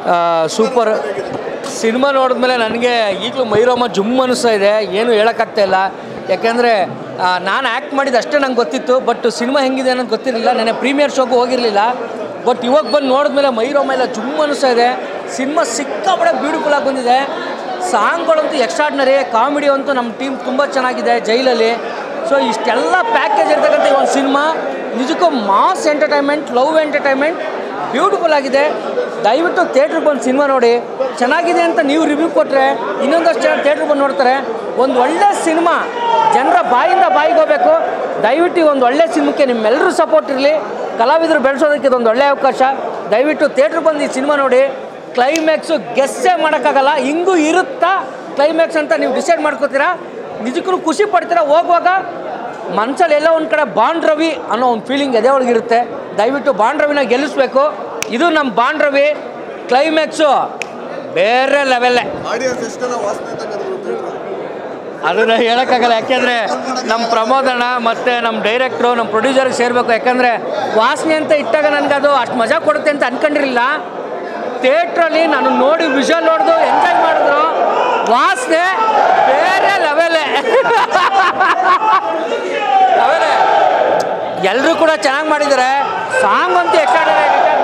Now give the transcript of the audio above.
Super cinema ನೋಡಿದ್ಮೇಲೆ ನನಗೆ ಈಗಲೂ ಮೈರೋಮ ಜುಮ್ ಅನಿಸ್ತಾ ಇದೆ ಏನು ಹೇಳೋಕ್ಕಾಗ್ತಾ ಇಲ್ಲ ಯಾಕೆಂದರೆ ನಾನು ಆ್ಯಕ್ಟ್ ಮಾಡಿದ್ದು ಅಷ್ಟೇ ನಂಗೆ ಗೊತ್ತಿತ್ತು ಬಟ್ ಸಿನಿಮಾ ಹೆಂಗಿದೆ ಅನ್ನೋದು ಗೊತ್ತಿರಲಿಲ್ಲ ನೆನೆ ಪ್ರೀಮಿಯರ್ ಶೋಗೂ ಹೋಗಿರಲಿಲ್ಲ ಬಟ್ ಇವಾಗ ಬಂದು ನೋಡಿದ್ಮೇಲೆ ಮೈರೋಮ ಎಲ್ಲ ಜುಮ್ ಅನಿಸ್ತಾ ಇದೆ ಸಿನಿಮಾ ಸಿಕ್ಕಾಪಡೆ ಬ್ಯೂಟಿಫುಲ್ ಆಗಿ ಬಂದಿದೆ ಸಾಂಗ್ಗಳಂತೂ ಎಕ್ಸ್ಟ್ರಾಡ್ನರಿ ಕಾಮಿಡಿ ಅಂತೂ ನಮ್ಮ ಟೀಮ್ ತುಂಬ ಚೆನ್ನಾಗಿದೆ ಜೈಲಲ್ಲಿ ಸೊ ಇಷ್ಟೆಲ್ಲ ಪ್ಯಾಕೇಜ್ ಇರ್ತಕ್ಕಂಥ ಈ ಒಂದು ಸಿನಿಮಾ ನಿಜಕ್ಕೂ mass entertainment love entertainment beautiful ಆಗಿದೆ ದಯವಿಟ್ಟು ಥಿಯೇಟ್ರಿಗೆ ಬಂದು ಸಿನಿಮಾ ನೋಡಿ ಚೆನ್ನಾಗಿದೆ ಅಂತ ನೀವು ರಿವ್ಯೂ ಕೊಟ್ಟರೆ ಇನ್ನೊಂದಷ್ಟು ಜನ ಥಿಯೇಟ್ರಿಗೆ ಬಂದು ನೋಡ್ತಾರೆ ಒಂದು ಒಳ್ಳೆ ಸಿನಿಮಾ ಜನರ ಬಾಯಿಂದ ಬಾಯಿಗೆ ಹೋಗಬೇಕು ದಯವಿಟ್ಟು ಈ ಒಂದು ಒಳ್ಳೆ ಸಿನಿಮಾಕ್ಕೆ ನಿಮ್ಮೆಲ್ಲರೂ ಸಪೋರ್ಟ್ ಇರಲಿ ಕಲಾವಿದರು ಬೆಳೆಸೋದಕ್ಕೆ ಇದೊಂದು ಒಳ್ಳೆಯ ಅವಕಾಶ ದಯವಿಟ್ಟು ಥಿಯೇಟ್ರಿಗೆ ಬಂದು ಈ ಸಿನಿಮಾ ನೋಡಿ ಕ್ಲೈಮ್ಯಾಕ್ಸು ಗೆಸ್ಸೇ ಮಾಡೋಕ್ಕಾಗಲ್ಲ ಹಿಂಗೂ ಇರುತ್ತಾ ಕ್ಲೈಮ್ಯಾಕ್ಸ್ ಅಂತ ನೀವು ಡಿಸೈಡ್ ಮಾಡ್ಕೋತೀರಾ ನಿಜಕ್ಕೂ ಖುಷಿ ಪಡ್ತೀರಾ ಹೋಗುವಾಗ ಮನ್ಸಲ್ಲಿ ಎಲ್ಲೋ ಒಂದು ಕಡೆ ಬಾಂಡ್ ರವಿ ಅನ್ನೋ ಒಂದು ಫೀಲಿಂಗ್ ಎದೆ ಒಳಗಿರುತ್ತೆ ದಯವಿಟ್ಟು ಬಾಂಡ್ ರವಿನ ಗೆಲ್ಲಿಸ್ಬೇಕು ಇದು ನಮ್ಮ ಬಾಂಡ್ ರವಿ ಕ್ಲೈಮ್ಯಾಕ್ಸು ಬೇರೆ ಲೆವೆಲ್ಲೇ ಆಡಿಯನ್ಸ್ ಎಷ್ಟೆಲ್ಲ ವಾಸನೆ ಅಂತ ಕರೆದ್ರು theatre ಅಲ್ಲಿ. ಅದನ್ನ ಹೇಳೋಕ್ಕಾಗಲ್ಲ ಯಾಕೆಂದರೆ ನಮ್ಮ ಪ್ರಮೋದಣ್ಣ ಮತ್ತು ನಮ್ಮ ಡೈರೆಕ್ಟ್ರು ನಮ್ಮ ಪ್ರೊಡ್ಯೂಸರ್ಗೆ ಸೇರಬೇಕು ಯಾಕಂದರೆ ವಾಸನೆ ಅಂತ ಇಟ್ಟಾಗ ನನಗೆ ಅದು ಅಷ್ಟು ಮಜಾ ಕೊಡುತ್ತೆ ಅಂತ ಅಂದ್ಕೊಂಡಿರಲಿಲ್ಲ ಥಿಯೇಟ್ರಲ್ಲಿ ನಾನು ನೋಡಿ ವಿಷಲ್ ನೋಡಿದು ಎಂಜಾಯ್ ಮಾಡಿದ್ರು ವಾಸನೆ ಬೇರೆ ಲೆವೆಲೇ ಲೆವೆಲೇ ಎಲ್ಲರೂ ಕೂಡ ಚೆನ್ನಾಗಿ ಮಾಡಿದ್ದಾರೆ ಸಾಂಗ್ ಅಂತೂ ಎಕ್ಸ್ಟ್ರಾ